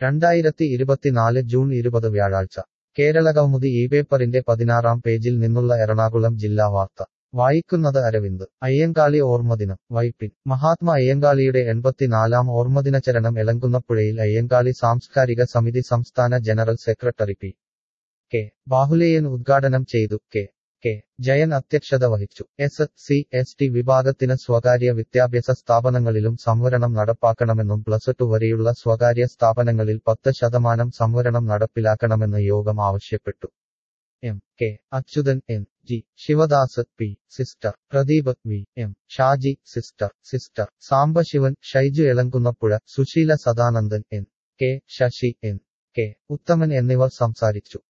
രണ്ടായിരത്തി ഇരുപത്തിനാല് ജൂൺ ഇരുപത് വ്യാഴാഴ്ച കേരളകൗമുദി ഈ പേപ്പറിന്റെ പതിനാറാം പേജിൽ നിന്നുള്ള എറണാകുളം ജില്ലാ വാർത്ത വായിക്കുന്നത് അരവിന്ദ് അയ്യങ്കാളി ഓർമ്മദിനം വൈപ്പിൻ മഹാത്മാ അയ്യങ്കാളിയുടെ എൺപത്തിനാലാം ഓർമ്മദിനചരണം എലങ്കുന്നപ്പുഴയിൽ അയ്യങ്കാളി സാംസ്കാരിക സമിതി സംസ്ഥാന general secretary P K Bahuleyan ഉദ്ഘാടനം ചെയ്തു കെ കെ ജയൻ അധ്യക്ഷത വഹിച്ചു എസ് സി എസ് ടി വിഭാഗത്തിന് സ്വകാര്യ വിദ്യാഭ്യാസ സ്ഥാപനങ്ങളിലും സംവരണം നടപ്പാക്കണമെന്നും പ്ലസ് ടു വരെയുള്ള സ്വകാര്യ സ്ഥാപനങ്ങളിൽ പത്ത് ശതമാനം സംവരണം നടപ്പിലാക്കണമെന്ന് യോഗം ആവശ്യപ്പെട്ടു M K Achuthan N G Sivadas P sister Pradeep V M Shaji sister sister Sambasivan Shyju Elamkunnapuzha Susheela Sadanandan N K Sasi N K Uthaman എന്നിവർ സംസാരിച്ചു